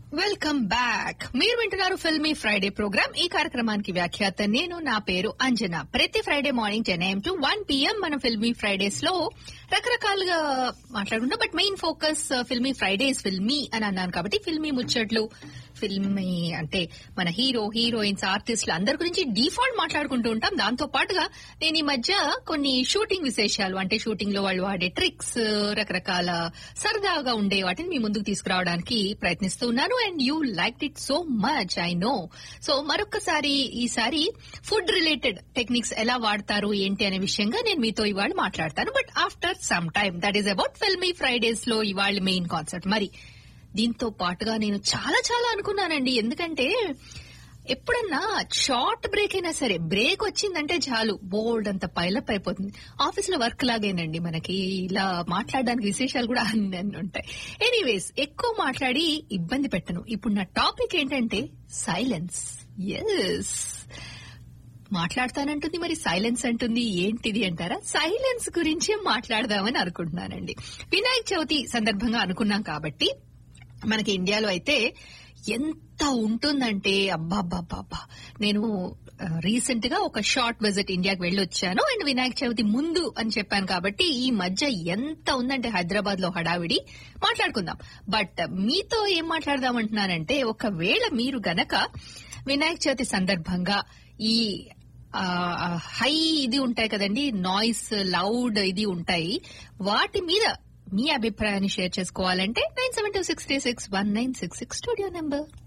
welcome back మీరు వింటున్నారు filmy Friday programme ఈ కార్యక్రమానికి వ్యాఖ్యాత నేను నా పేరు అంజన ప్రతి Friday morning ten AM to one PM మన ఫిల్మీ ఫ్రైడేస్ లో రకరకాలుగా మాట్లాడుకుంటాం but main focus filmy Fridays filmy అని అన్నాను కాబట్టి ఫిల్మీ ముచ్చట్లు ఫిల్మీ అంటే మన హీరో హీరోయిన్స్ ఆర్టిస్టులు అందరి గురించి డిఫాల్ట్ మాట్లాడుకుంటూ ఉంటాం దాంతో పాటుగా నేను ఈ మధ్య కొన్ని షూటింగ్ విశేషాలు అంటే షూటింగ్ లో వాళ్ళు వాడే ట్రిక్స్ రకరకాల సరదాగా ఉండే వాటిని మీ ముందుకు తీసుకురావడానికి ప్రయత్నిస్తూ ఉన్నాను and you like it so much I know so మరొకసారి ఈసారి ఫుడ్ రిలేటెడ్ టెక్నిక్స్ ఎలా వాడతారు ఏంటి అనే విషయంగా నేను మీతో ఇవాళ మాట్లాడతాను but after some time that is about filmy Fridays లో ఇవాళ మెయిన్ కాన్సెప్ట్ మరి దీంతో పాటుగా నేను చాలా చాలా అనుకున్నానండి ఎందుకంటే ఎప్పుడన్నా షార్ట్ బ్రేక్ అయినా సరే బ్రేక్ వచ్చిందంటే చాలు బోల్డ్ అంత పైలప్ అయిపోతుంది ఆఫీస్ లో వర్క్ లాగేనండి మనకి ఇలా మాట్లాడడానికి విశేషాలు కూడా అన్ని అన్ని ఉంటాయి ఎనీవేస్ ఎక్కువ మాట్లాడి ఇబ్బంది పెట్టను ఇప్పుడు నా టాపిక్ ఏంటంటే సైలెన్స్ ఎస్ మాట్లాడతానంటుంది మరి సైలెన్స్ అంటుంది ఏంటిది అంటారా సైలెన్స్ గురించే మాట్లాడదామని అనుకుంటున్నానండి వినాయక చవితి సందర్భంగా అనుకున్నాం కాబట్టి మనకి ఇండియాలో అయితే ఎంత ఉంటుందంటే అబ్బాబ్బాబ్బా నేను రీసెంట్ గా ఒక షార్ట్ విజిట్ ఇండియాకి వెళ్ళొచ్చాను అండ్ వినాయక చవితి ముందు అని చెప్పాను కాబట్టి ఈ మధ్య ఎంత ఉందంటే హైదరాబాద్ లో హడావిడి మాట్లాడుకుందాం బట్ మీతో ఏం మాట్లాడదామంటున్నానంటే ఒకవేళ మీరు గనక వినాయక చవితి సందర్భంగా ఈ హై ఇది ఉంటాయి కదండి నాయిస్ లౌడ్ ఇది ఉంటాయి వాటి మీద మీ అభిప్రాయాన్ని షేర్ చేసుకోవాలంటే nine seven two six three six one nine six six studio number